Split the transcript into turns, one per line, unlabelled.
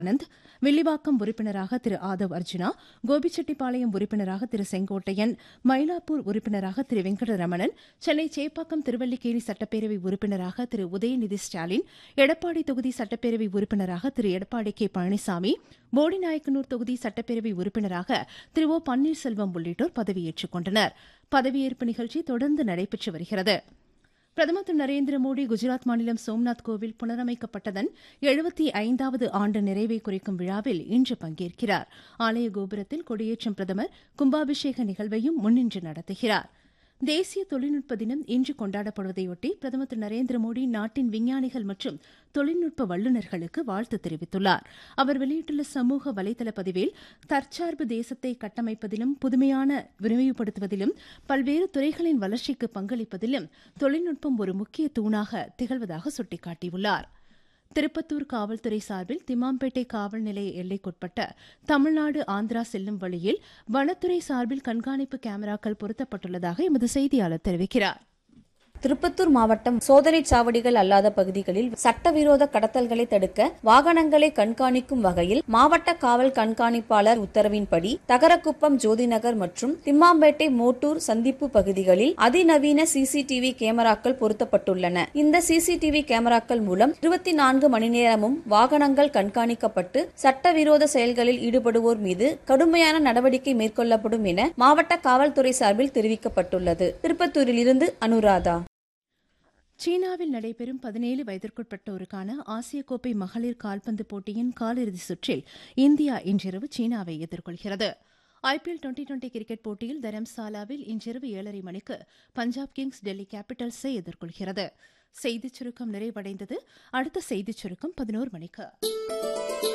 ஆனந்த் வில்லிவாக்கம் உறுப்பினராக திரு ஆதவ் அர்ஜுனா கோபிச்செட்டிப்பாளையம் உறுப்பினராக திரு செங்கோட்டையன் மயிலாப்பூர் உறுப்பினராக திரு வெங்கடரமணன் சென்னை சேப்பாக்கம் திருவல்லிக்கேணி சட்டப்பேரவை உறுப்பினராக திரு உதயநிதி ஸ்டாலின் எடப்பாடி தொகுதி சட்டப்பேரவை உறுப்பினராக திரு எடப்பாடி கே பழனிசாமி போடிநாயக்கனூர் தொகுதி சட்டப்பேரவை உறுப்பினராக திரு ஓ பன்னீர்செல்வம் உள்ளிட்டோர் பதவியேற்றுக் கொண்டனர் பதவியேற்பு நிகழ்ச்சி தொடர்ந்து நடைபெற்று வருகிறது பிரதமர் திரு நரேந்திர மோடி குஜராத் மாநிலம் சோம்நாத் கோவில் புனரமைக்கப்பட்டதன் எழுபத்தி ஐந்தாவது ஆண்டு நிறைவை குறிக்கும் விழாவில் இன்று பங்கேற்கிறார் ஆலய கோபுரத்தில் கொடியேற்றும் பிரதமர் கும்பாபிஷேக நிகழ்வையும் முன்னின்று நடத்துகிறார் தேசிய தொழில்நுட்ப தினம் இன்று கொண்டாடப்படுவதையொட்டி பிரதமர் திரு நரேந்திர மோடி நாட்டின் விஞ்ஞானிகள் மற்றும் தொழில்நுட்ப வல்லுநர்களுக்கு வாழ்த்து தெரிவித்துள்ளார் அவர் வெளியிட்டுள்ள சமூக வலைதள பதிவில் தற்சார்பு தேசத்தை கட்டமைப்பதிலும் புதுமையான விரிவுபடுத்துவதிலும் பல்வேறு துறைகளின் வளர்ச்சிக்கு பங்களிப்பதிலும் தொழில்நுட்பம் ஒரு முக்கிய தூணாக திகழ்வதாக சுட்டிக்காட்டியுள்ளார் திருப்பத்தூர் காவல்துறை சார்பில் திம்மாம்பேட்டை காவல் நிலைய எல்லைக்குட்பட்ட தமிழ்நாடு ஆந்திரா செல்லும் வழியில் வனத்துறை சார்பில் கண்காணிப்பு கேமராக்கள் பொருத்தப்பட்டுள்ளதாக எமது செய்தியாளர் தெரிவிக்கிறார்
திருப்பத்தூர் மாவட்டம் சோதனை சாவடிகள் அல்லாத பகுதிகளில் சட்டவிரோத கடத்தல்களை தடுக்க வாகனங்களை கண்காணிக்கும் வகையில் மாவட்ட காவல் கண்காணிப்பாளர் உத்தரவின்படி தகரக்குப்பம் ஜோதிநகர் மற்றும் திம்மாம்பேட்டை மோட்டூர் சந்திப்பு பகுதிகளில் அதிநவீன சிசிடிவி கேமராக்கள் பொருத்தப்பட்டுள்ளன இந்த சிசிடிவி கேமராக்கள் மூலம் இருபத்தி நான்கு மணி நேரமும் வாகனங்கள் கண்காணிக்கப்பட்டு சட்டவிரோத செயல்களில் ஈடுபடுவோர் மீது கடுமையான நடவடிக்கை மேற்கொள்ளப்படும் என மாவட்ட காவல்துறை சார்பில் தெரிவிக்கப்பட்டுள்ளது திருப்பத்தூரில் இருந்து அனுராதா
சீனாவில் நடைபெறும் பதினேழு வயதிற்குட்பட்டோருக்கான ஆசிய கோப்பை மகளிர் கால்பந்து போட்டியின் காலிறுதி சுற்றில் இந்தியா இன்றிரவு சீனாவை எதிர்கொள்கிறது ஐபிஎல் டுவெண்டி டுவெண்டி கிரிக்கெட் போட்டியில் தரம்சாலாவில் இன்றிரவு ஏழரை மணிக்கு பஞ்சாப் கிங்ஸ் டெல்லி கேபிட்டல்ஸை எதிர்கொள்கிறது செய்திச் சுருக்கம் நிறைவடைந்தது அடுத்த செய்திச் சுருக்கம் பதினோரு மணிக்கு